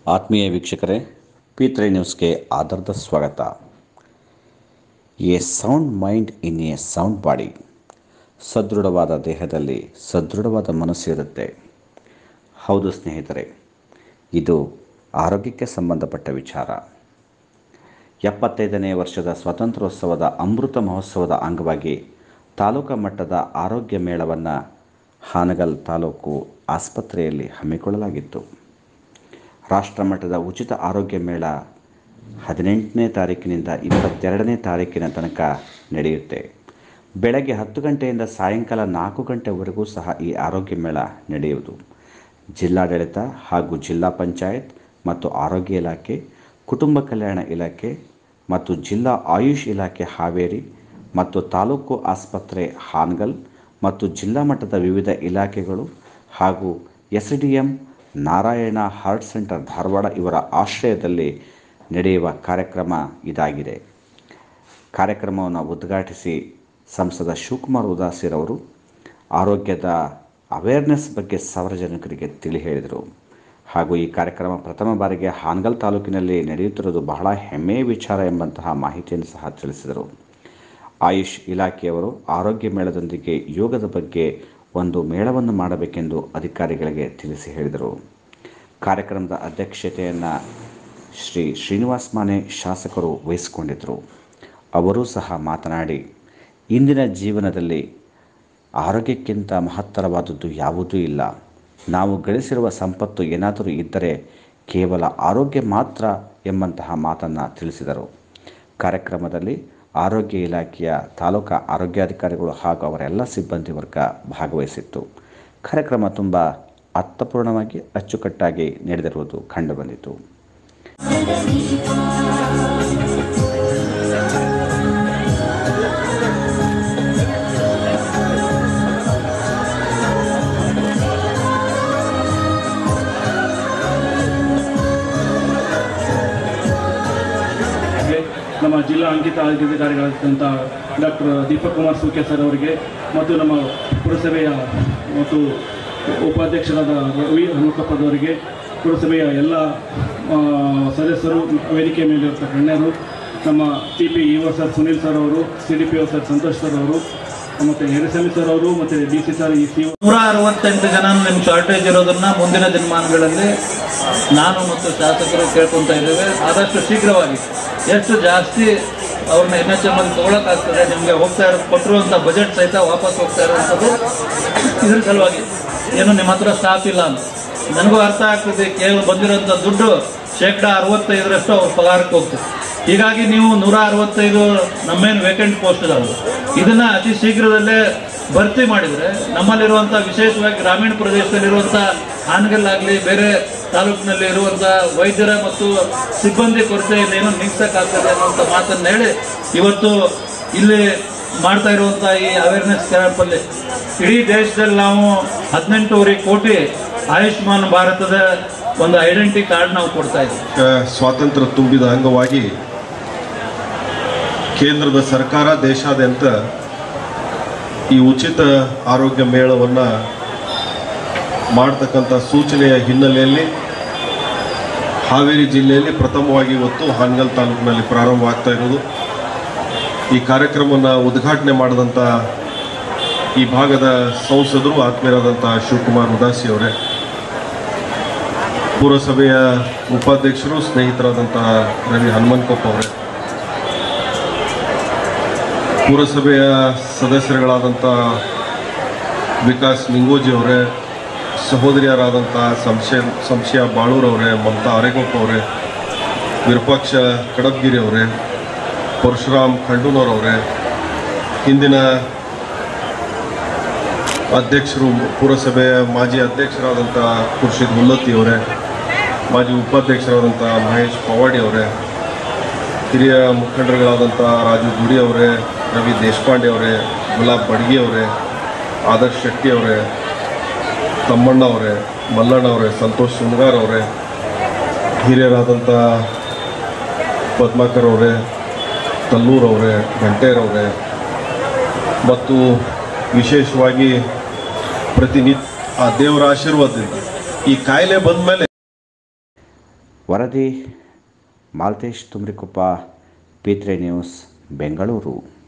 ಆತ್ಮೀಯ ವೀಕ್ಷಕರೇ P three ನ್ಯೂಸ್ಗೆ ಆಧಾರದ ಸ್ವಾಗತ a sound mind in a sound body ಸದೃಢವಾದ ದೇಹದಲ್ಲಿ ಸದೃಢವಾದ ಮನಸ್ಸು ಇರುತ್ತೆ ಹೌದು ಸ್ನೇಹಿತರೆ ಇದು ಆರೋಗ್ಯಕ್ಕೆ ಸಂಬಂಧಪಟ್ಟ ವಿಚಾರ ಎಪ್ಪತ್ತೈದನೇ ವರ್ಷದ ಸ್ವಾತಂತ್ರ್ಯೋತ್ಸವದ ಅಮೃತ ಮಹೋತ್ಸವದ ಅಂಗವಾಗಿ ತಾಲೂಕಾ ಮಟ್ಟದ ಆರೋಗ್ಯ ಮೇಳವನ್ನು ಹಾನಗಲ್ ತಾಲೂಕು ಆಸ್ಪತ್ರೆಯಲ್ಲಿ ಹಮ್ಮಿಕೊಳ್ಳಲಾಗಿತ್ತು ರಾಷ್ಟ್ರಮಟ್ಟದ ಉಚಿತ ಆರೋಗ್ಯ ಮೇಳ ಹದಿನೆಂಟನೇ ತಾರೀಕಿನಿಂದ ಇಪ್ಪತ್ತೆರಡನೇ ತಾರೀಕಿನ ತನಕ ನಡೆಯುತ್ತೆ ಬೆಳಗ್ಗೆ ಹತ್ತು ಗಂಟೆಯಿಂದ ಸಾಯಂಕಾಲ ನಾಲ್ಕು ಗಂಟೆವರೆಗೂ ಸಹ ಈ ಆರೋಗ್ಯ ಮೇಳ ನಡೆಯುವುದು ಜಿಲ್ಲಾಡಳಿತ ಹಾಗೂ ಜಿಲ್ಲಾ ಪಂಚಾಯತ್ ಮತ್ತು ಆರೋಗ್ಯ ಇಲಾಖೆ ಕುಟುಂಬ ಕಲ್ಯಾಣ ಇಲಾಖೆ ಮತ್ತು ಜಿಲ್ಲಾ ಆಯುಷ್ ಇಲಾಖೆ ಹಾವೇರಿ ಮತ್ತು ತಾಲೂಕು ಆಸ್ಪತ್ರೆ ಹಾನಗಲ್ ಮತ್ತು ಜಿಲ್ಲಾ ಮಟ್ಟದ ವಿವಿಧ ಇಲಾಖೆಗಳು ಹಾಗೂ S D M Narayana heart centre Dharwad ಇವರ ಆಶ್ರಯದಲ್ಲಿ ನಡೆಯುವ ಕಾರ್ಯಕ್ರಮ ಇದಾಗಿದೆ ಕಾರ್ಯಕ್ರಮವನ್ನು ಉದ್ಘಾಟಿಸಿ ಸಂಸದ ಶಿವಕುಮಾರ್ ಉದಾಸಿರವರು ಆರೋಗ್ಯದ ಅವೇರ್ನೆಸ್ ಬಗ್ಗೆ ಸಾರ್ವಜನಿಕರಿಗೆ ತಿಳಿ ಹೇಳಿದರು ಹಾಗೂ ಈ ಕಾರ್ಯಕ್ರಮ ಪ್ರಥಮ ಬಾರಿಗೆ ಹಾನಗಲ್ ತಾಲೂಕಿನಲ್ಲಿ ನಡೆಯುತ್ತಿರುವುದು ಬಹಳ ಹೆಮ್ಮೆಯ ವಿಚಾರ ಎಂಬಂತಹ ಮಾಹಿತಿಯನ್ನು ಸಹ ತಿಳಿಸಿದರು ಆಯುಷ್ ಇಲಾಖೆಯವರು ಆರೋಗ್ಯ ಮೇಳದೊಂದಿಗೆ ಯೋಗದ ಬಗ್ಗೆ ಒಂದು ಮೇಳವನ್ನು ಮಾಡಬೇಕೆಂದು ಅಧಿಕಾರಿಗಳಿಗೆ ತಿಳಿಸಿ ಹೇಳಿದರು ಕಾರ್ಯಕ್ರಮದ ಅಧ್ಯಕ್ಷತೆಯನ್ನು ಶ್ರೀ ಶ್ರೀನಿವಾಸ್ ಮಾನೆ ಶಾಸಕರು ವಹಿಸಿಕೊಂಡಿದ್ದರು ಅವರೂ ಸಹ ಮಾತನಾಡಿ ಇಂದಿನ ಜೀವನದಲ್ಲಿ ಆರೋಗ್ಯಕ್ಕಿಂತ ಮಹತ್ತರವಾದದ್ದು ಯಾವುದೂ ಇಲ್ಲ ನಾವು ಗಳಿಸಿರುವ ಸಂಪತ್ತು ಏನಾದರೂ ಇದ್ದರೆ ಕೇವಲ ಆರೋಗ್ಯ ಮಾತ್ರ ಎಂಬಂತಹ ಮಾತನ್ನು ತಿಳಿಸಿದರು ಕಾರ್ಯಕ್ರಮದಲ್ಲಿ ಆರೋಗ್ಯ ಇಲಾಖೆಯ ತಾಲೂಕಾ ಆರೋಗ್ಯಾಧಿಕಾರಿಗಳು ಹಾಗೂ ಅವರೆಲ್ಲ ಸಿಬ್ಬಂದಿ ವರ್ಗ ಭಾಗವಹಿಸಿತ್ತು ಕಾರ್ಯಕ್ರಮ ತುಂಬ ಅರ್ಥಪೂರ್ಣವಾಗಿ ಅಚ್ಚುಕಟ್ಟಾಗಿ ನಡೆದಿರುವುದು ಕಂಡುಬಂದಿತು ಹಾಗೆ ನಮ್ಮ ಜಿಲ್ಲಾ ಅಂಕಿತ ಅಧಿಕಾರಿಗಳಾದಂಥ ಡಾಕ್ಟರ್ ದೀಪಕ್ ಕುಮಾರ್ ಸೂಕೆ ಸರ್ ಅವರಿಗೆ ಮತ್ತು ನಮ್ಮ ಪುರಸಭೆಯ ಮತ್ತು ಉಪಾಧ್ಯಕ್ಷರಾದ ರವಿ ಹನುಮಕ್ಕಪ್ಪದವರಿಗೆ ಪುರಸಭೆಯ ಎಲ್ಲ ಆ, ಸದಸ್ಯರು ವೇದಿಕೆ ಮೇಲೆ ಇರ್ತಕ್ಕ ಗಣ್ಯರು ನಮ್ಮ T P EO sir Sunil sir ಅವರು C D P O sir Santosh sir ಅವರು ಮತ್ತು ಎರಿಸಮಿ ಸರ್ ಅವರು ಮತ್ತು D C sir E C ನೂರ ಅರವತ್ತೆಂಟು ಜನ ನಿಮ್ ಶಾರ್ಟೇಜ್ ಇರೋದನ್ನ ಮುಂದಿನ ದಿನಮಾನಗಳಲ್ಲಿ ನಾನು ಮತ್ತು ಶಾಸಕರು ಕೇಳ್ಕೊಂತ ಇದ್ದೇವೆ ಆದಷ್ಟು ಶೀಘ್ರವಾಗಿ ಎಷ್ಟು ಜಾಸ್ತಿ ಅವ್ರನ್ನ ಎನ್ ಎಚ್ ಎಮ್ ಅಲ್ಲಿ ತಗೊಳಕ್ಕಾಗ್ತದೆ ನಿಮಗೆ ಹೋಗ್ತಾ ಇರೋ ಕೊಟ್ಟಿರುವಂಥ ಬಜೆಟ್ ಸಹಿತ ವಾಪಸ್ ಹೋಗ್ತಾ ಇರುವಂಥದ್ದು ಇದ್ರ ಸಲುವಾಗಿ ಏನು ನಿಮ್ಮ ಹತ್ರ ಸ್ಟಾಫ್ ಇಲ್ಲ ಅಂತ ನನಗೂ ಅರ್ಥ ಆಗ್ತದೆ ಕೇವಲ ಬಂದಿರೋಂಥ ದುಡ್ಡು ಶೇಕಡ ಅರವತ್ತೈದರಷ್ಟು ಅವ್ರ ಪಗಾರಕ್ಕೆ ಹೋಗ್ತದೆ ಹೀಗಾಗಿ ನೀವು ನೂರ ಅರವತ್ತೈದು ನಮ್ಮೇನು ವೇಕೆಂಟ್ ಪೋಸ್ಟ್ ಇದಾವೆ ಇದನ್ನ ಅತಿ ಶೀಘ್ರದಲ್ಲೇ ಭರ್ತಿ ಮಾಡಿದ್ರೆ ನಮ್ಮಲ್ಲಿರುವಂಥ ವಿಶೇಷವಾಗಿ ಗ್ರಾಮೀಣ ಪ್ರದೇಶದಲ್ಲಿರುವಂಥ ಹಾನಗಲ್ಲಾಗಲಿ ಬೇರೆ ತಾಲೂಕಿನಲ್ಲಿ ಇರುವಂಥ ವೈದ್ಯರ ಮತ್ತು ಸಿಬ್ಬಂದಿ ಕೊರತೆಯನ್ನು ಏನೋ ನೀಗ್ಸಕ್ಕಾಗ್ತದೆ ಅನ್ನುವಂಥ ಮಾತನ್ನು ಹೇಳಿ ಇವತ್ತು ಇಲ್ಲಿ ಮಾಡ್ತಾ ಇರುವಂಥ ಈ ಅವೇರ್ನೆಸ್ ಕ್ಯಾಂಪಲ್ಲಿ ಇಡೀ ದೇಶದಲ್ಲಿ ನಾವು ಹದಿನೆಂಟೂವರೆ ಕೋಟಿ ಆಯುಷ್ಮಾನ್ ಭಾರತದ ಒಂದು ಐಡೆಂಟಿ ಕಾರ್ಡ್ ನಾವು ಕೊಡ್ತಾ ಇದ್ದೀವಿ ಆ, ಸ್ವಾತಂತ್ರ್ಯ ತುಂಬಿದ ಅಂಗವಾಗಿ ಕೇಂದ್ರದ ಸರ್ಕಾರ ದೇಶಾದ್ಯಂತ ಈ ಉಚಿತ ಆರೋಗ್ಯ ಮೇಳವನ್ನು ಮಾಡ್ತಕ್ಕಂಥ ಸೂಚನೆಯ ಹಿನ್ನೆಲೆಯಲ್ಲಿ ಹಾವೇರಿ ಜಿಲ್ಲೆಯಲ್ಲಿ ಪ್ರಥಮವಾಗಿ ಇವತ್ತು ಹಾನಗಲ್ ತಾಲೂಕಿನಲ್ಲಿ ಪ್ರಾರಂಭವಾಗ್ತಾ ಇರೋದು ಈ ಕಾರ್ಯಕ್ರಮವನ್ನು ಉದ್ಘಾಟನೆ ಮಾಡಿದಂಥ ಈ ಭಾಗದ ಸಂಸದರು ಆತ್ಮೀಯರಾದಂಥ ಶಿವಕುಮಾರ್ ಉದಾಸಿ ಅವರೇ ಪುರಸಭೆಯ ಉಪಾಧ್ಯಕ್ಷರು ಸ್ನೇಹಿತರಾದಂಥ ರವಿ ಹನುಮನ್ಕೊಪ್ಪ ಅವರೇ ಪುರಸಭೆಯ ಸದಸ್ಯರುಗಳಾದಂಥ ವಿಕಾಸ್ ನಿಂಗೋಜಿ ಅವರೇ ಸಹೋದರಿಯರಾದಂಥ ಸಂಶಯ ಸಂಶಯ ಬಾಳೂರ್ ಅವರೇ ಮಮತಾ ಅರೆಗೊಪ್ಪ ಅವರೇ ವಿರೂಪಾಕ್ಷ ಕಡಬ್ಗಿರಿ ಅವರೇ ಪರಶುರಾಮ್ ಖಂಡೂನವ್ರ ಅವರೇ ಹಿಂದಿನ ಅಧ್ಯಕ್ಷರು ಪುರಸಭೆಯ ಮಾಜಿ ಅಧ್ಯಕ್ಷರಾದಂಥ ಖುರ್ಷಿದ್ ಮುಲ್ಲತ್ತಿ ಅವರೇ ಮಾಜಿ ಉಪಾಧ್ಯಕ್ಷರಾದಂಥ ಮಹೇಶ್ ಪವಾಡಿ ಅವರೇ ಹಿರಿಯ ಮುಖಂಡರುಗಳಾದಂಥ ರಾಜು ಗುಡಿ ಅವರೇ ರವಿ ದೇಶಪಾಂಡೆ ಅವರೇ ಗುಲಾಬ್ ಬಡ್ಗಿ ಅವರೇ ಆದರ್ಶ್ ಶೆಟ್ಟಿ ಅವರೇ ತಮ್ಮಣ್ಣ ಅವರೇ ಮಲ್ಲಣ್ಣ ಅವರೇ ಸಂತೋಷ್ ಸುಂಗಾರ್ ಅವರೇ ಹಿರಿಯರಾದಂಥ ಪದ್ಮಾಕರ್ ಅವರೇ ತಲ್ಲೂರ್ ಅವರೇ ಗಂಟೇರ್ ಅವರೇ ಮತ್ತು ವಿಶೇಷವಾಗಿ ಪ್ರತಿನಿತ್ಯ ಆ ದೇವರ ಆಶೀರ್ವಾದದಿಂದ ಈ ಕಾಯಿಲೆ ಬಂದ ಮೇಲೆ ವರದಿ ಮಾಲ್ತೇಶ್ ತುಮ್ರಿಕೊಪ್ಪ ಪಿತ್ರೆ ನ್ಯೂಸ್ ಬೆಂಗಳೂರು